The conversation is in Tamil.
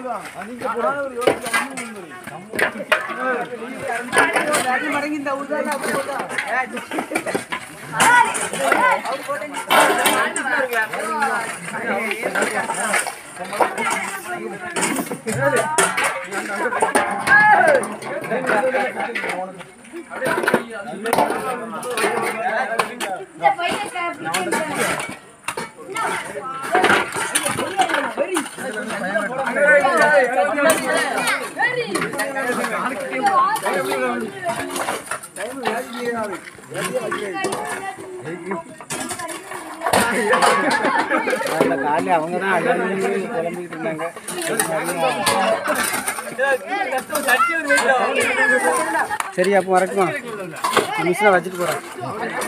காலையில் அவங்க தான் அழுது குழம்பிக்கிட்டு இருந்தாங்க சரி அப்போ வரட்டுமா மிஷினை வச்சுட்டு போகிறேன்